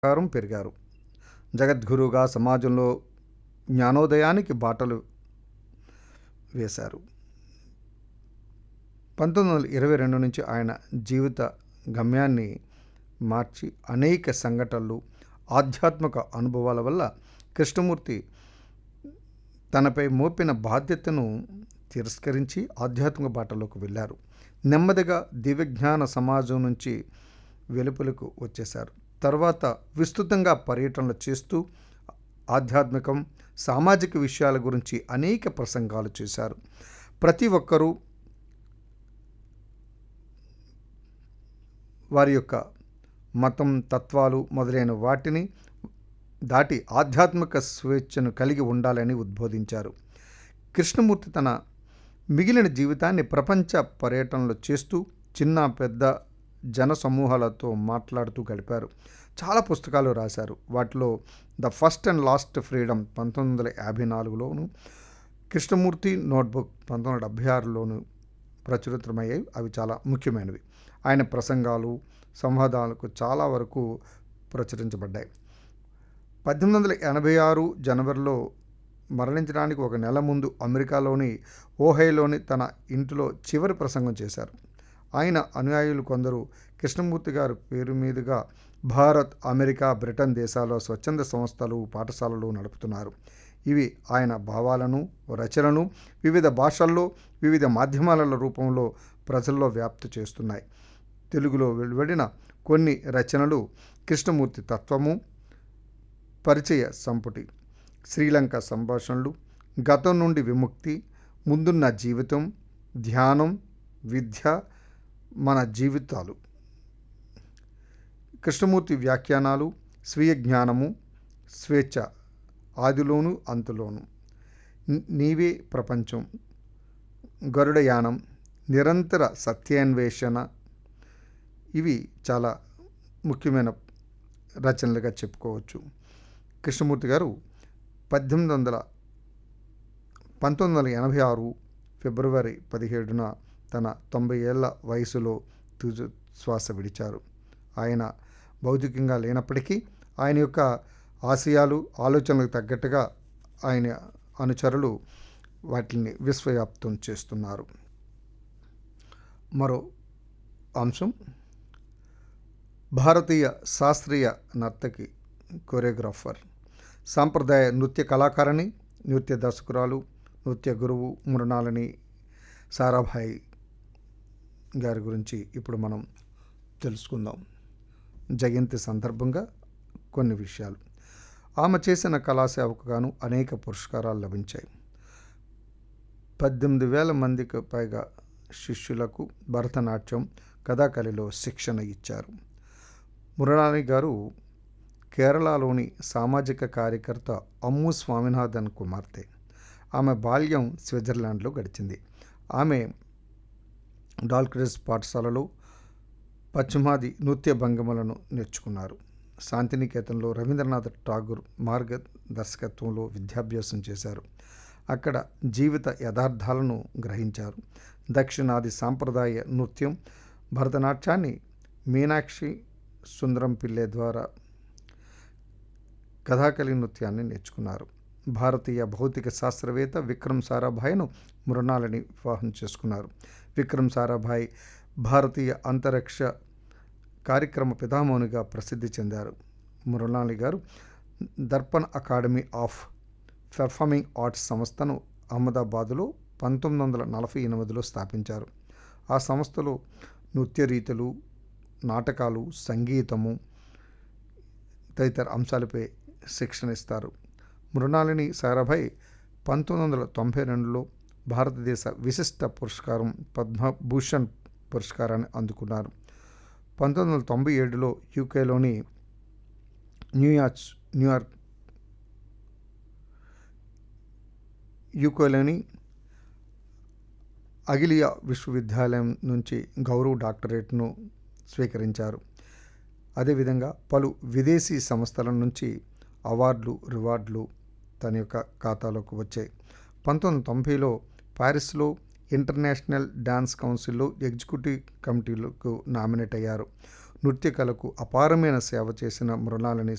ప్రకారం పెరిగారు జగద్గురుగా సమాజంలో జ్ఞానోదయానికి బాటలు వేశారు పంతొమ్మిది వందల ఇరవై రెండు నుంచి ఆయన జీవిత గమ్యాన్ని మార్చి అనేక సంఘటనలు ఆధ్యాత్మిక అనుభవాల వల్ల కృష్ణమూర్తి తనపై మోపిన బాధ్యతను తిరస్కరించి ఆధ్యాత్మిక బాటలోకి వెళ్ళారు నెమ్మదిగా దివ్యజ్ఞాన సమాజం నుంచి వెలుపలకు వచ్చేశారు తర్వాత విస్తృతంగా పర్యటనలు చేస్తూ ఆధ్యాత్మికం సామాజిక విషయాల గురించి అనేక ప్రసంగాలు చేశారు ప్రతి ఒక్కరూ వారి యొక్క మతం తత్వాలు మొదలైన వాటిని దాటి ఆధ్యాత్మిక స్వేచ్ఛను కలిగి ఉండాలని ఉద్బోధించారు కృష్ణమూర్తి తన మిగిలిన జీవితాన్ని ప్రపంచ పర్యటనలు చేస్తూ చిన్న పెద్ద జన సమూహాలతో మాట్లాడుతూ గడిపారు చాలా పుస్తకాలు రాశారు వాటిలో the first and last freedom పంతొమ్మిది వందల యాభై నాలుగులోను కృష్ణమూర్తి నోట్బుక్ పంతొమ్మిది వందల డెబ్భై ఆరులోను ప్రచురితమయ్యాయి అవి చాలా ముఖ్యమైనవి ఆయన ప్రసంగాలు సంవాదాలకు చాలా వరకు ప్రచురించబడ్డాయి పద్దెనిమిది వందల ఎనభై ఆరు జనవరిలో మరణించడానికి ఒక నెల ముందు అమెరికాలోని ఓహైలోని తన ఇంటిలో చివరి ప్రసంగం చేశారు ఆయన అనుయాయులు కొందరు కృష్ణమూర్తి గారి పేరు మీదుగా భారత్ అమెరికా బ్రిటన్ దేశాల్లో స్వచ్ఛంద సంస్థలు పాఠశాలలు నడుపుతున్నారు ఇవి ఆయన భావాలను రచనను వివిధ భాషల్లో వివిధ మాధ్యమాల రూపంలో ప్రజల్లో వ్యాప్తి చేస్తున్నాయి తెలుగులో వెలువడిన కొన్ని రచనలు కృష్ణమూర్తి తత్వము పరిచయ సంపుటి శ్రీలంక సంభాషణలు గతం నుండి విముక్తి ముందున్న జీవితం ధ్యానం విద్య మన జీవితాలు కృష్ణమూర్తి వ్యాఖ్యానాలు స్వీయ జ్ఞానము స్వేచ్ఛ ఆదిలోను అంతులోను నీవే ప్రపంచం గరుడయానం నిరంతర సత్యాన్వేషణ ఇవి చాలా ముఖ్యమైన రచనలుగా చెప్పుకోవచ్చు కృష్ణమూర్తి గారు పద్దెనిమిది వందల పంతొమ్మిది వందల ఎనభై ఆరు ఫిబ్రవరి పదిహేడున తన తొంభై ఏళ్ల వయసులో తుజు శ్వాస విడిచారు ఆయన భౌతికంగా లేనప్పటికీ ఆయన యొక్క ఆశయాలు ఆలోచనలకు తగ్గట్టుగా ఆయన అనుచరులు వాటిని విశ్వవ్యాప్తం చేస్తున్నారు మరో అంశం భారతీయ శాస్త్రీయ నర్తకి కొరియోగ్రాఫర్ సాంప్రదాయ నృత్య కళాకారిణి నృత్య దర్శకురాలు నృత్య గురువు మృణాలని సారాభాయ్ గారి గురించి ఇప్పుడు మనం తెలుసుకుందాం జయంతి సందర్భంగా కొన్ని విషయాలు ఆమె చేసిన కళాసేవకు గాను అనేక పురస్కారాలు లభించాయి పద్దెనిమిది వేల మందికి పైగా శిష్యులకు భరతనాట్యం కథాకళిలో శిక్షణ ఇచ్చారు మురళాని గారు కేరళలోని సామాజిక కార్యకర్త అమ్ము స్వామినాథన్ కుమార్తె ఆమె బాల్యం స్విట్జర్లాండ్లో గడిచింది ఆమె డాల్క్రెస్ పాఠశాలలో పశ్చిమాది నృత్య భంగములను నేర్చుకున్నారు శాంతినికేతన్లో రవీంద్రనాథ్ ఠాగూర్ మార్గదర్శకత్వంలో విద్యాభ్యాసం చేశారు అక్కడ జీవిత యథార్థాలను గ్రహించారు దక్షిణాది సాంప్రదాయ నృత్యం భరతనాట్యాన్ని మీనాక్షి సుందరం పిల్లె ద్వారా కథాకళి నృత్యాన్ని నేర్చుకున్నారు భారతీయ భౌతిక శాస్త్రవేత్త విక్రమ్ సారాభాయ్ను మృణాలని వివాహం చేసుకున్నారు విక్రమ్ సారాభాయ్ భారతీయ అంతరిక్ష కార్యక్రమ పితామహునిగా ప్రసిద్ధి చెందారు మృణాలి garu Darpan academy of performing arts సంస్థను అహ్మదాబాదులో పంతొమ్మిది వందల నలభై ఎనిమిదిలో స్థాపించారు ఆ సంస్థలో నృత్య రీతులు నాటకాలు సంగీతము తదితర అంశాలపై శిక్షణ ఇస్తారు మృణాలిని సారాభాయ్ పంతొమ్మిది వందల తొంభై రెండులో భారతదేశ విశిష్ట పురస్కారం పద్మభూషణ్ పురస్కారాన్ని అందుకున్నారు పంతొమ్మిది వందల తొంభై ఏడులో యూకేలోని న్యూయార్క్ న్యూయార్క్ యూకేలోని అగిలియా విశ్వవిద్యాలయం నుంచి గౌరవ డాక్టరేట్ను స్వీకరించారు అదేవిధంగా పలు విదేశీ సంస్థల నుంచి అవార్డులు రివార్డులు తన యొక్క ఖాతాలోకి వచ్చాయి పంతొమ్మిది వందల తొంభైలో ప్యారిస్లో ఇంటర్నేషనల్ డ్యాన్స్ కౌన్సిల్లో ఎగ్జిక్యూటివ్ కమిటీలకు నామినేట్ అయ్యారు నృత్య కళకు అపారమైన సేవ చేసిన మృణాలని